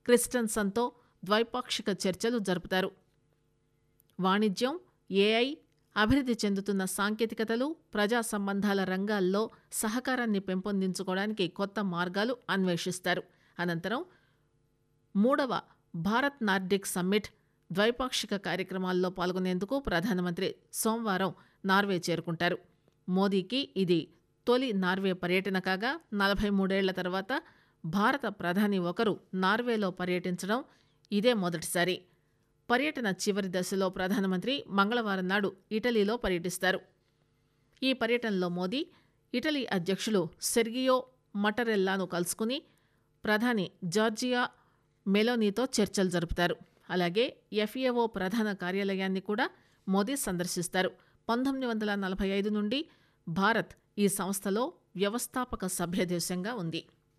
క్రిస్టన్సన్తో ద్వైపాక్షిక చర్చలు జరుపుతారు వాణిజ్యం ఏఐ అభివృద్ధి చెందుతున్న సాంకేతికతలు ప్రజా సంబంధాల రంగాల్లో సహకారాన్ని పెంపొందించుకోవడానికి కొత్త మార్గాలు అన్వేషిస్తారు అనంతరం మూడవ భారత్ నార్డిక్ సమ్మిట్ ద్వైపాక్షిక కార్యక్రమాల్లో పాల్గొనేందుకు ప్రధానమంత్రి సోమవారం నార్వే చేరుకుంటారు మోదీకి ఇది తొలి నార్వే పర్యటన కాగా నలభై మూడేళ్ల తర్వాత భారత ప్రధాని ఒకరు నార్వేలో పర్యటించడం ఇదే మొదటిసారి పర్యటన చివరి దశలో ప్రధానమంత్రి మంగళవారం నాడు ఇటలీలో పర్యటిస్తారు ఈ పర్యటనలో మోదీ ఇటలీ అధ్యక్షులు సెర్గియో మటరెల్లాను కలుసుకుని ప్రధాని జార్జియా మెలోనీతో చర్చలు జరుపుతారు అలాగే ఎఫ్ఏఓ ప్రధాన కార్యాలయాన్ని కూడా మోదీ సందర్శిస్తారు పంతొమ్మిది వందల నలభై ఐదు నుండి భారత్ ఈ సంస్థలో వ్యవస్థాపక సభ్యదేశంగా ఉంది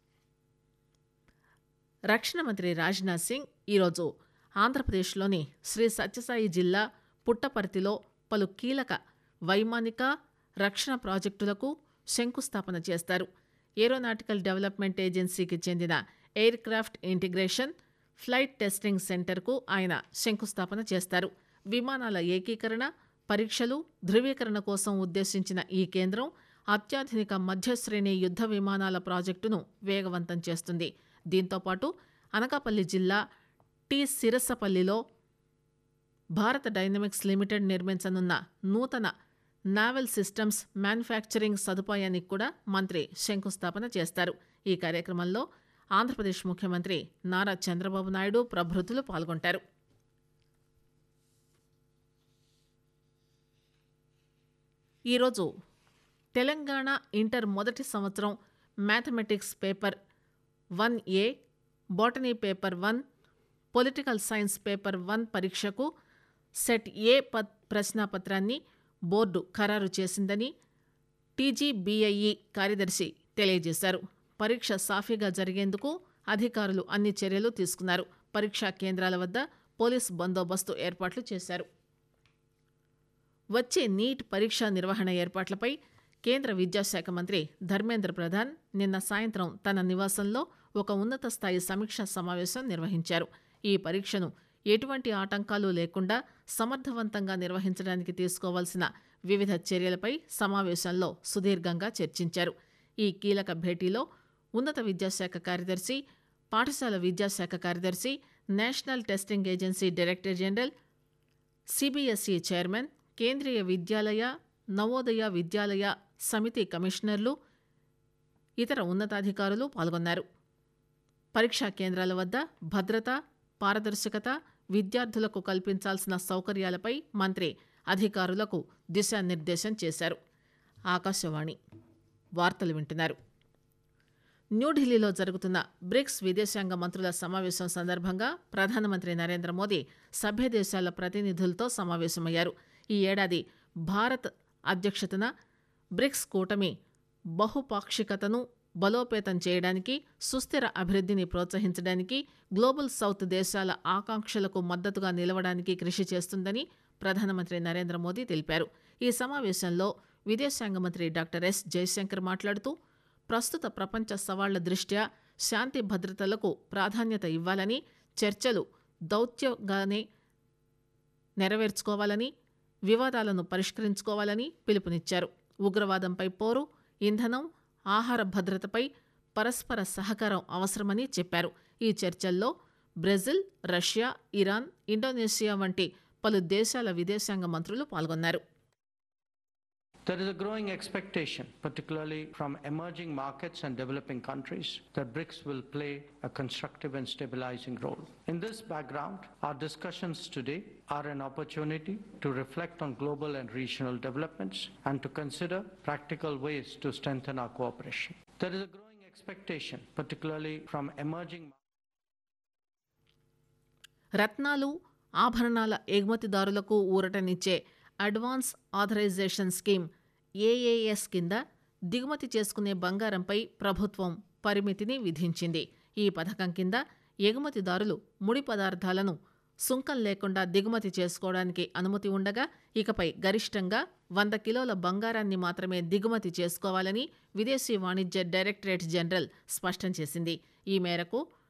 రక్షణ మంత్రి రాజ్నాథ్ సింగ్ ఈరోజు ఆంధ్రప్రదేశ్లోని శ్రీ సత్యసాయి జిల్లా పుట్టపర్తిలో పలు కీలక వైమానిక రక్షణ ప్రాజెక్టులకు శంకుస్థాపన చేస్తారు ఏరోనాటికల్ డెవలప్మెంట్ ఏజెన్సీకి చెందిన aircraft integration flight testing సెంటర్కు ఆయన శంకుస్థాపన చేస్తారు విమానాల ఏకీకరణ పరీక్షలు ధృవీకరణ కోసం ఉద్దేశించిన ఈ కేంద్రం అత్యాధునిక మధ్యశ్రేణి యుద్ధ విమానాల ప్రాజెక్టును వేగవంతం చేస్తుంది దీంతోపాటు అనకాపల్లి జిల్లా టి సిరసపల్లిలో భారత డైనమిక్స్ లిమిటెడ్ నిర్మించనున్న నూతన నావెల్ సిస్టమ్స్ మ్యానుఫ్యాక్చరింగ్ సదుపాయానికి కూడా మంత్రి శంకుస్థాపన చేస్తారు ఈ కార్యక్రమంలో ఆంధ్రప్రదేశ్ ముఖ్యమంత్రి నారా చంద్రబాబు నాయుడు ప్రభృతులు పాల్గొంటారు ఈరోజు తెలంగాణ ఇంటర్ మొదటి సంవత్సరం mathematics paper one A botany paper one political science paper one పరీక్షకు సెట్ ఏ ప ప్రశ్నాపత్రాన్ని బోర్డు ఖరారు చేసిందని టీజీబీఐఈ కార్యదర్శి తెలియజేశారు పరీక్ష సాఫీగా జరిగేందుకు అధికారులు అన్ని చర్యలు తీసుకున్నారు పరీక్షా కేంద్రాల వద్ద పోలీస్ బందోబస్తు ఏర్పాట్లు చేశారు వచ్చే నీట్ పరీక్షా నిర్వహణ ఏర్పాట్లపై కేంద్ర విద్యాశాఖ మంత్రి ధర్మేంద్ర ప్రధాన్ నిన్న సాయంత్రం తన నివాసంలో ఒక ఉన్నత స్థాయి సమీక్షా సమావేశం నిర్వహించారు ఈ పరీక్షను ఎటువంటి ఆటంకాలు లేకుండా సమర్థవంతంగా నిర్వహించడానికి తీసుకోవాల్సిన వివిధ చర్యలపై సమావేశంలో సుదీర్ఘంగా చర్చించారు ఈ కీలక భేటీలో ఉన్నత విద్యాశాఖ కార్యదర్శి పాఠశాల విద్యాశాఖ కార్యదర్శి national testing agency director general CBSE chairman Kendriya Vidyalaya Navodaya విద్యాలయ సమితి కమిషనర్లు ఇతర ఉన్నతాధికారులు పాల్గొన్నారు పరీక్షా కేంద్రాల వద్ద భద్రత పారదర్శకత విద్యార్థులకు కల్పించాల్సిన సౌకర్యాలపై మంత్రి అధికారులకు దిశానిర్దేశం చేశారు ఆకాశవాణి వార్తలు వింటున్నారు న్యూఢిల్లీలో జరుగుతున్న బ్రిక్స్ విదేశాంగ మంత్రుల సమావేశం సందర్భంగా ప్రధానమంత్రి నరేంద్ర మోదీ సభ్య దేశాల ప్రతినిధులతో సమావేశమయ్యారు ఈ ఏడాది భారత్ అధ్యక్షతన బ్రిక్స్ కూటమి బహుపాక్షికతను బలోపేతం చేయడానికి సుస్థిర అభివృద్ధిని ప్రోత్సహించడానికి గ్లోబల్ సౌత్ దేశాల ఆకాంక్షలకు మద్దతుగా నిలవడానికి కృషి చేస్తుందని ప్రధానమంత్రి నరేంద్ర మోదీ తెలిపారు ఈ సమావేశంలో విదేశాంగ మంత్రి డాక్టర్ ఎస్ జయశంకర్ మాట్లాడుతూ ప్రస్తుత ప్రపంచ సవాళ్ల దృష్ట్యా శాంతి భద్రతలకు ప్రాధాన్యత ఇవ్వాలని చర్చలు దౌత్యంగానే నెరవేర్చుకోవాలని వివాదాలను పరిష్కరించుకోవాలని పిలుపునిచ్చారు ఉగ్రవాదంపై పోరు ఇంధనం ఆహార భద్రతపై పరస్పర సహకారం అవసరమని చెప్పారు ఈ చర్చల్లో బ్రెజిల్ రష్యా ఇరాన్ ఇండోనేషియా వంటి పలు దేశాల విదేశాంగ మంత్రులు పాల్గొన్నారు There is a growing expectation, particularly from emerging markets and developing countries, that BRICS will play a constructive and stabilizing role. In this background, our discussions today are an opportunity to reflect on global and regional developments and to consider practical ways to strengthen our cooperation. There is a growing expectation, particularly from emerging రత్నాలు ఆభరణాల ఎగుమతిదారులకు ఊరటనిచ్చే advance authorisation scheme AAS కింద దిగుమతి చేసుకునే బంగారంపై ప్రభుత్వం పరిమితిని విధించింది ఈ పథకం కింద ఎగుమతిదారులు ముడి పదార్థాలను సుంకం లేకుండా దిగుమతి చేసుకోవడానికి అనుమతి ఉండగా ఇకపై గరిష్టంగా వంద కిలోల బంగారాన్ని మాత్రమే దిగుమతి చేసుకోవాలని విదేశీ వాణిజ్య డైరెక్టరేట్ జనరల్ స్పష్టం చేసింది ఈ మేరకు